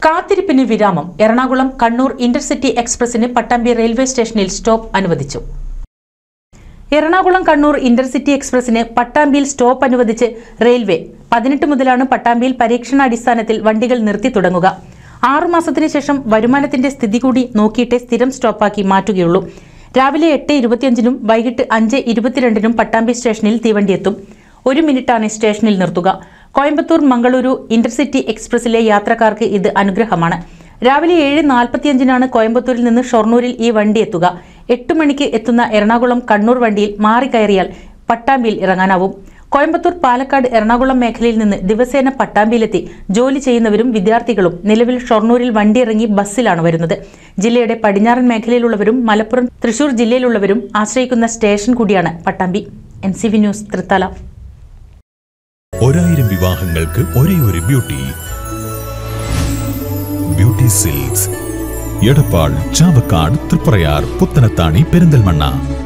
കാത്തിരിപ്പിന് വിരാമം എറണാകുളം കണ്ണൂർ ഇന്റർസിറ്റി എക്സ്പ്രസിന് പട്ടാമ്പി റെയിൽവേ സ്റ്റേഷനിൽ സ്റ്റോപ്പ് അനുവദിച്ചു എറണാകുളം കണ്ണൂർ ഇന്റർസിറ്റി എക്സ്പ്രസിന് പട്ടാമ്പിയിൽ സ്റ്റോപ്പ് അനുവദിച്ച് റെയിൽവേ പതിനെട്ട് മുതലാണ് പട്ടാമ്പിയിൽ പരീക്ഷണാടിസ്ഥാനത്തിൽ വണ്ടികൾ നിർത്തി തുടങ്ങുക ആറുമാസത്തിനു ശേഷം വരുമാനത്തിന്റെ സ്ഥിതി കൂടി നോക്കിയിട്ടേ സ്ഥിരം സ്റ്റോപ്പാക്കി മാറ്റുകയുള്ളൂ രാവിലെ എട്ട് ഇരുപത്തിയഞ്ചിനും വൈകിട്ട് അഞ്ച് ഇരുപത്തിരണ്ടിനും പട്ടാമ്പി സ്റ്റേഷനിൽ തീവണ്ടിയെത്തും ഒരു മിനിറ്റാണ് സ്റ്റേഷനിൽ നിർത്തുക കോയമ്പത്തൂർ മംഗളൂരു ഇന്റർസിറ്റി എക്സ്പ്രസിലെ യാത്രക്കാർക്ക് ഇത് അനുഗ്രഹമാണ് രാവിലെ ഏഴ് നാൽപ്പത്തിയഞ്ചിനാണ് കോയമ്പത്തൂരിൽ നിന്ന് ഷൊർണൂരിൽ ഈ വണ്ടി എത്തുക എട്ട് മണിക്ക് എത്തുന്ന എറണാകുളം കണ്ണൂർ വണ്ടിയിൽ മാറിക്കയറിയാൽ പട്ടാമ്പിയിൽ ഇറങ്ങാനാവും കോയമ്പത്തൂർ പാലക്കാട് എറണാകുളം മേഖലയിൽ നിന്ന് ദിവസേന പട്ടാമ്പിയിലെത്തി ജോലി ചെയ്യുന്നവരും വിദ്യാർത്ഥികളും നിലവിൽ ഷൊർണൂരിൽ വണ്ടിയിറങ്ങി ബസ്സിലാണ് വരുന്നത് ജില്ലയുടെ പടിഞ്ഞാറൻ മേഖലയിലുള്ളവരും മലപ്പുറം തൃശൂർ ജില്ലയിലുള്ളവരും ആശ്രയിക്കുന്ന സ്റ്റേഷൻ കൂടിയാണ് Pattambi N C V news Thrithala ഒരായിരം വിവാഹങ്ങൾക്ക് ഒരേ ഒരു beauty beauty silks Edappal Chavakkad Triprayar Puthanathani Perinthalmanna